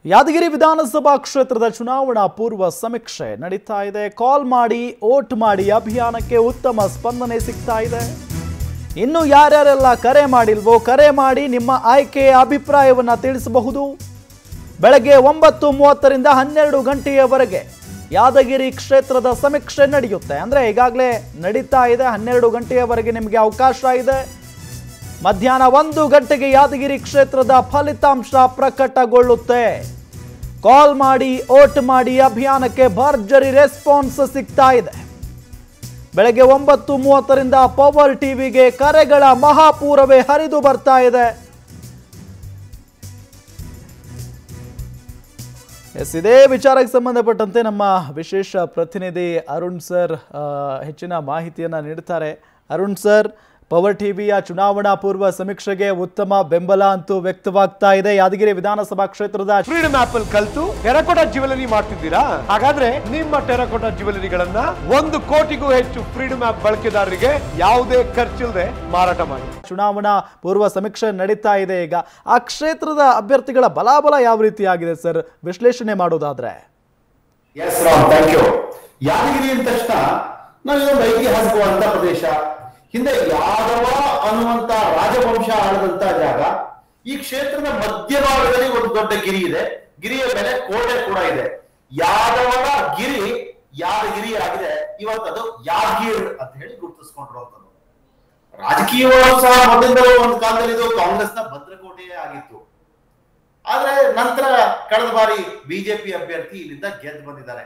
ಯಾದಗಿರಿ ವಿಧಾನಸಭಾ ಕ್ಷೇತ್ರದ ಚುನಾವಣಾ ಪೂರ್ವ ಸಮೀಕ್ಷೆ ನಡೀತಾ ಇದೆ ಕಾಲ್ ಮಾಡಿ ಓಟ್ ಮಾಡಿ ಅಭಿಯಾನಕ್ಕೆ ಉತ್ತಮ ಸ್ಪಂದನೆ ಸಿಗ್ತಾ ಇದೆ ಇನ್ನು ಯಾರ್ಯಾರೆಲ್ಲ ಕರೆ ಮಾಡಿಲ್ವೋ ಕರೆ ಮಾಡಿ ನಿಮ್ಮ ಆಯ್ಕೆಯ ಅಭಿಪ್ರಾಯವನ್ನ ತಿಳಿಸಬಹುದು ಬೆಳಗ್ಗೆ ಒಂಬತ್ತು ಮೂವತ್ತರಿಂದ ಹನ್ನೆರಡು ಗಂಟೆಯವರೆಗೆ ಯಾದಗಿರಿ ಕ್ಷೇತ್ರದ ಸಮೀಕ್ಷೆ ನಡೆಯುತ್ತೆ ಅಂದರೆ ಈಗಾಗಲೇ ನಡೀತಾ ಇದೆ ಹನ್ನೆರಡು ಗಂಟೆಯವರೆಗೆ ನಿಮಗೆ ಅವಕಾಶ ಇದೆ ಮಧ್ಯಾಹ್ನ ಒಂದು ಗಂಟೆಗೆ ಯಾದಗಿರಿ ಕ್ಷೇತ್ರದ ಫಲಿತಾಂಶ ಪ್ರಕಟಗೊಳ್ಳುತ್ತೆ ಕಾಲ್ ಮಾಡಿ ಓಟ್ ಮಾಡಿ ಅಭಿಯಾನಕ್ಕೆ ಭರ್ಜರಿ ರೆಸ್ಪಾನ್ಸ್ ಸಿಗ್ತಾ ಇದೆ ಬೆಳಗ್ಗೆ ಒಂಬತ್ತು ಮೂವತ್ತರಿಂದ ಪವರ್ ಟಿವಿಗೆ ಕರೆಗಳ ಮಹಾಪೂರವೇ ಹರಿದು ಬರ್ತಾ ಇದೆ ಎಸ್ ಇದೇ ವಿಚಾರಕ್ಕೆ ಸಂಬಂಧಪಟ್ಟಂತೆ ನಮ್ಮ ವಿಶೇಷ ಪ್ರತಿನಿಧಿ ಅರುಣ್ ಸರ್ ಆ, ಹೆಚ್ಚಿನ ಮಾಹಿತಿಯನ್ನು ನೀಡ್ತಾರೆ ಅರುಣ್ ಸರ್ ಪವರ್ ಟಿವಿಯ ಚುನಾವಣಾ ಪೂರ್ವ ಸಮೀಕ್ಷೆಗೆ ಉತ್ತಮ ಬೆಂಬಲ ಅಂತೂ ವ್ಯಕ್ತವಾಗ್ತಾ ಇದೆ ಯಾದಗಿರಿ ವಿಧಾನಸಭಾ ಕ್ಷೇತ್ರದ ಫ್ರೀಡಮ್ ಆಪ್ ಅಲ್ಲಿ ಕಲ್ತು ಟೆರಕೋಟಾ ಜ್ಯುವೆಲರಿ ಮಾಡ್ತಿದ್ದೀರಾ ಹಾಗಾದ್ರೆ ನಿಮ್ಮ ಟೆರಕೋಟಾ ಜ್ಯುವೆಲರಿಗಳನ್ನ ಒಂದು ಕೋಟಿಗೂ ಹೆಚ್ಚು ಫ್ರೀಡಮ್ ಆಪ್ ಬಳಕೆದಾರರಿಗೆ ಯಾವುದೇ ಖರ್ಚಿಲ್ಲದೆ ಮಾರಾಟ ಮಾಡಿ ಚುನಾವಣಾ ಪೂರ್ವ ಸಮೀಕ್ಷೆ ನಡೀತಾ ಇದೆ ಈಗ ಆ ಕ್ಷೇತ್ರದ ಅಭ್ಯರ್ಥಿಗಳ ಬಲಾಬಲ ಯಾವ ರೀತಿಯಾಗಿದೆ ಸರ್ ವಿಶ್ಲೇಷಣೆ ಮಾಡೋದಾದ್ರೆ S Ram thank you Yadgir ಅಂದ ತಕ್ಷಣ ನಾವು ಇದೊಂದು ಐತಿಹಾಸಿಕವಾದಂತ ಪ್ರದೇಶ ಹಿಂದೆ ಯಾದವ ಅನ್ನುವಂತ ರಾಜವಂಶ ಆಳದಂತ ಜಾಗ ಈ ಕ್ಷೇತ್ರದ ಮಧ್ಯಭಾಗದಲ್ಲಿ ಒಂದು ದೊಡ್ಡ ಗಿರಿ ಇದೆ ಗಿರಿಯ ಮೇಲೆ ಕೋಟೆ ಕೂಡ ಇದೆ ಯಾದವರ ಗಿರಿ ಯಾದಗಿರಿ ಆಗಿದೆ ಇವತ್ತದು ಯಾದಗಿರ್ ಅಂತ ಹೇಳಿ ಗುರುತಿಸ್ಕೊಂಡಿರುವಂತದ್ದು ರಾಜಕೀಯವಾಗಿ ಸಹ ಮೊದಲಿಂದಲೂ ಒಂದು ಕಾಲದಲ್ಲಿ ಇದು ಕಾಂಗ್ರೆಸ್ನ ಭದ್ರಕೋಟೆಯೇ ಆಗಿತ್ತು ಆದ್ರೆ ನಂತರ ಕಳೆದ ಬಾರಿ ಬಿಜೆಪಿ ಅಭ್ಯರ್ಥಿ ಇಲ್ಲಿಂದ ಗೆದ್ದು ಬಂದಿದ್ದಾರೆ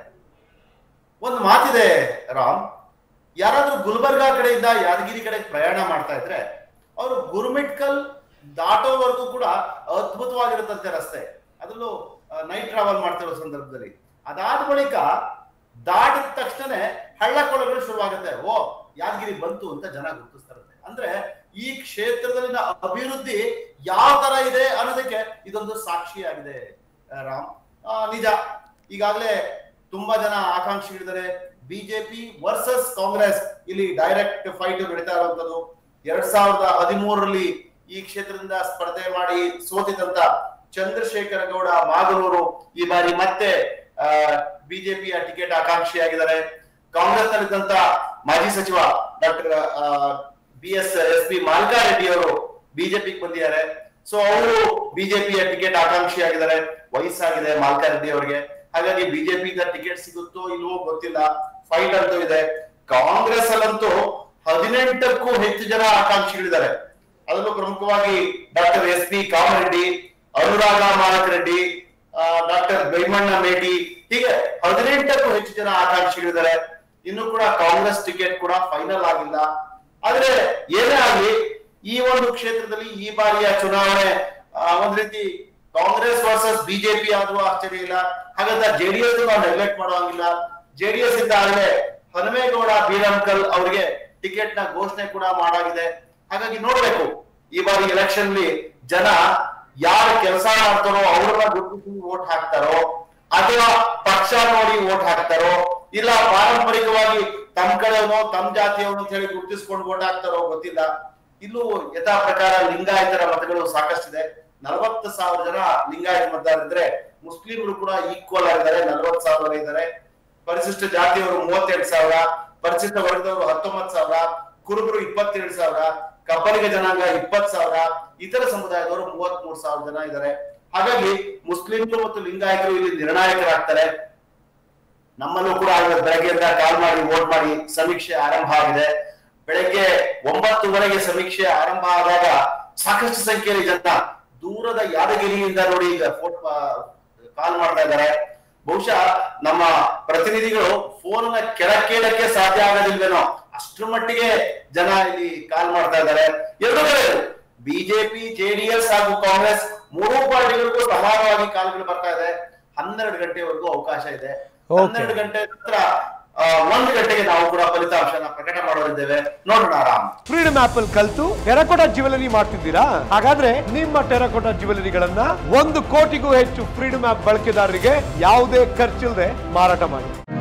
ಒಂದು ಮಾತಿದೆ ರಾಮ್ ಯಾರಾದ್ರೂ ಗುಲ್ಬರ್ಗಾ ಕಡೆಯಿಂದ ಯಾದಗಿರಿ ಕಡೆ ಪ್ರಯಾಣ ಮಾಡ್ತಾ ಇದ್ರೆ ಅವರು ಗುರುಮಿಟ್ಕಲ್ ದಾಟೋವರೆಗೂ ಕೂಡ ಅದ್ಭುತವಾಗಿರುತ್ತಂತೆ ರಸ್ತೆ ಅದರಲ್ಲೂ ನೈಟ್ ಟ್ರಾವೆಲ್ ಮಾಡ್ತಿರೋ ಸಂದರ್ಭದಲ್ಲಿ ಅದಾದ ಬಳಿಕ ದಾಟಿದ ತಕ್ಷಣ ಹಳ್ಳ ಕೊಳ್ಳಗಳು ಶುರುವಾಗುತ್ತೆ ಓ ಯಾದಗಿರಿ ಬಂತು ಅಂತ ಜನ ಗುರುತಿಸ್ತಾರಂತೆ ಅಂದ್ರೆ ಈ ಕ್ಷೇತ್ರದಲ್ಲಿನ ಅಭಿವೃದ್ಧಿ ಯಾವ ತರ ಇದೆ ಅನ್ನೋದಕ್ಕೆ ಇದೊಂದು ಸಾಕ್ಷಿಯಾಗಿದೆ ಆ, ರಾಮ್ ಆ, ನಿಜ ಈಗಾಗಲೇ ತುಂಬಾ ಜನ ಆಕಾಂಕ್ಷಿಗಳಿದ್ದಾರೆ ಬಿಜೆಪಿ ವರ್ಸಸ್ ಕಾಂಗ್ರೆಸ್ ಇಲ್ಲಿ ಡೈರೆಕ್ಟ್ ಫೈಟ್ ನಡೀತಾ ಇರುವಂತದ್ದು ಎರಡ್ ಸಾವಿರದ ಹದಿಮೂರರಲ್ಲಿ ಈ ಕ್ಷೇತ್ರದಿಂದ ಸ್ಪರ್ಧೆ ಮಾಡಿ ಸೋತಿದಂತ ಚಂದ್ರಶೇಖರ ಗೌಡ ಮಾಗಲೂರು ಈ ಬಾರಿ ಮತ್ತೆ ಬಿಜೆಪಿಯ ಟಿಕೆಟ್ ಆಕಾಂಕ್ಷಿಯಾಗಿದ್ದಾರೆ ಕಾಂಗ್ರೆಸ್ ನಲ್ಲಿದ್ದಂತ ಮಾಜಿ ಸಚಿವ doctor B S S P Malkareddy ಅವರು ಬಿಜೆಪಿಗೆ ಬಂದಿದ್ದಾರೆ ಸೊ ಅವರು ಬಿಜೆಪಿಯ ಟಿಕೆಟ್ ಆಕಾಂಕ್ಷಿಯಾಗಿದ್ದಾರೆ ವಯಸ್ಸಾಗಿದೆ ಮಾಲ್ಕಾರೆಡ್ಡಿ ಅವರಿಗೆ ಹಾಗಾಗಿ ಬಿಜೆಪಿಯಿಂದ ಟಿಕೆಟ್ ಸಿಗುತ್ತೋ ಇಲ್ವೋ ಗೊತ್ತಿಲ್ಲ ಫೈಟ್ ಅಂತೂ ಇದೆ ಕಾಂಗ್ರೆಸ್ ಅಲ್ಲಂತೂ ಹದಿನೆಂಟಕ್ಕೂ ಹೆಚ್ಚು ಜನ ಆಕಾಂಕ್ಷಿಗಳಿದ್ದಾರೆ ಅದರಲ್ಲೂ ಪ್ರಮುಖವಾಗಿ ಡಾಕ್ಟರ್ ಎಸ್ ಪಿ ಕಾಮರೆಡ್ಡಿ ಅನುರಾಗ ಮಾಲಕ್ ರೆಡ್ಡಿ ಡಾಕ್ಟರ್ ಭೀಮಣ್ಣ ಮೇಟಿ ಹೀಗೆ ಹದಿನೆಂಟಕ್ಕೂ ಹೆಚ್ಚು ಜನ ಆಕಾಂಕ್ಷಿಗಳಿದ್ದಾರೆ ಇನ್ನು ಕೂಡ ಕಾಂಗ್ರೆಸ್ ಟಿಕೆಟ್ ಕೂಡ ಫೈನಲ್ ಆಗಿಲ್ಲ ಆದ್ರೆ ಏನೇ ಆಗಲಿ ಈ ಒಂದು ಕ್ಷೇತ್ರದಲ್ಲಿ ಈ ಬಾರಿಯ ಚುನಾವಣೆ ಆ, ಒಂದ್ ರೀತಿ ಕಾಂಗ್ರೆಸ್ ವರ್ಸಸ್ ಬಿಜೆಪಿ ಆದ್ರೂ ಆಶ್ಚರ್ಯ ಇಲ್ಲ ಹಾಗಂತ ಜೆಡಿಎಸ್ ನಾವು ನೆಗ್ಲೆಕ್ಟ್ ಮಾಡುವಂಗಿಲ್ಲ ಜೆಡಿಎಸ್ ಇಂದ ಆಗಲೇ ಹನುಮೇಗೌಡ ಬೀರಂಕಲ್ ಅವರಿಗೆ ಟಿಕೆಟ್ ನ ಘೋಷಣೆ ಕೂಡ ಮಾಡಾಗಿದೆ ಹಾಗಾಗಿ ನೋಡ್ಬೇಕು ಈ ಬಾರಿ ಎಲೆಕ್ಷನ್ ಅಲ್ಲಿ ಜನ ಯಾರು ಕೆಲಸ ಮಾಡ್ತಾರೋ ಅವ್ರನ್ನ ಗುರುತಿಸಿ ವೋಟ್ ಹಾಕ್ತಾರೋ ಅಥವಾ ಪಕ್ಷ ನೋಡಿ ವೋಟ್ ಹಾಕ್ತಾರೋ ಇಲ್ಲ ಪಾರಂಪರಿಕವಾಗಿ ತಮ್ಮ ಕಡೆಯವನು ತಮ್ಮ ಜಾತಿಯವನು ಅಂತ ಹೇಳಿ ಗುರುತಿಸ್ಕೊಂಡು ವೋಟ್ ಹಾಕ್ತಾರೋ ಗೊತ್ತಿಲ್ಲ ಇಲ್ಲೂ ಯಥಾ ಪ್ರಕಾರ ಲಿಂಗಾಯತರ ಮತಗಳು ಸಾಕಷ್ಟಿದೆ ನಲವತ್ತು ಸಾವಿರ ಜನ ಲಿಂಗಾಯತ ಮತದಾರರಿದ್ರೆ ಮುಸ್ಲಿಮರು ಕೂಡ ಈಕ್ವಲ್ ಆಗಿದ್ದಾರೆ ನಲವತ್ತು ಸಾವಿರ ಇದ್ದಾರೆ ಪರಿಶಿಷ್ಟ ಜಾತಿಯವರು ಮೂವತ್ತೆರಡು ಸಾವಿರ ಪರಿಶಿಷ್ಟ ವರ್ಗದವರು ಹತ್ತೊಂಬತ್ತು ಸಾವಿರ ಕುರುಬರು ಇಪ್ಪತ್ತೆರಡು ಸಾವಿರ ಕಬ್ಬಲಿಗ ಜನಾಂಗ ಇಪ್ಪತ್ ಸಾವಿರ ಇತರ ಸಮುದಾಯದವರು ಮೂವತ್ತ್ ಮೂರು ಸಾವಿರ ಜನ ಇದ್ದಾರೆ ಹಾಗಾಗಿ ಮುಸ್ಲಿಮರು ಮತ್ತು ಲಿಂಗಾಯತರು ಇಲ್ಲಿ ನಿರ್ಣಾಯಕರಾಗ್ತಾರೆ ನಮ್ಮಲ್ಲೂ ಕೂಡ ಇವತ್ತು ಬೆಳಗ್ಗೆಯಿಂದ ಕಾಲ್ ಮಾಡಿ ವೋಟ್ ಮಾಡಿ ಸಮೀಕ್ಷೆ ಆರಂಭ ಆಗಿದೆ ಬೆಳಗ್ಗೆ ಒಂಬತ್ತುವರೆಗೆ ಸಮೀಕ್ಷೆ ಆರಂಭ ಆದಾಗ ಸಾಕಷ್ಟು ಸಂಖ್ಯೆಯಲ್ಲಿ ಜನ ದೂರದ ಯಾದಗಿರಿಯಿಂದ ನೋಡಿ ಈಗ ಫೋಟ್ ಕಾಲ್ ಮಾಡ್ತಾ ಇದ್ದಾರೆ ಬಹುಶಃ ನಮ್ಮ ಪ್ರತಿನಿಧಿಗಳು ಫೋನ್ ನ ಕೆಳಕ್ಕೇಳಕ್ಕೆ ಸಾಧ್ಯ ಆಗೋದಿಲ್ವೇನೋ ಅಷ್ಟರ ಮಟ್ಟಿಗೆ ಜನ ಇಲ್ಲಿ ಕಾಲ್ ಮಾಡ್ತಾ ಇದ್ದಾರೆ ಎರಡು ಕಡೆ ಬಿಜೆಪಿ ಜೆಡಿಎಸ್ ಹಾಗೂ ಕಾಂಗ್ರೆಸ್ ಮೂರೂ ಪಾರ್ಟಿಗಳಿಗೂ ಸಮಾನವಾಗಿ ಕಾಲ್ಗಳು ಬರ್ತಾ ಇದೆ ಹನ್ನೆರಡು ಗಂಟೆವರೆಗೂ ಅವಕಾಶ ಇದೆ Okay. ಹನ್ನೆರಡು ಗಂಟೆ ನಂತರ ಆ, ಒಂದು ಗಂಟೆಗೆ ನಾವು ಕೂಡ ಫಲಿತಾಂಶನ ಪ್ರಕಟ ಮಾಡೋರಿದ್ದೇವೆ ನೋಡೋಣ ಆರಾಮ್ ಫ್ರೀಡಮ್ ಆಪ್ ಅಲ್ಲಿ ಕಲ್ತು ಟೆರಕೋಟಾ ಜ್ಯುವೆಲರಿ ಮಾಡ್ತಿದ್ದೀರಾ ಹಾಗಾದ್ರೆ ನಿಮ್ಮ ಟೆರಕೋಟಾ ಜ್ಯುವೆಲರಿಗಳನ್ನ ಒಂದು ಕೋಟಿಗೂ ಹೆಚ್ಚು ಫ್ರೀಡಮ್ ಆಪ್ ಬಳಕೆದಾರರಿಗೆ ಯಾವುದೇ ಖರ್ಚಿಲ್ಲದೆ ಮಾರಾಟ ಮಾಡಿ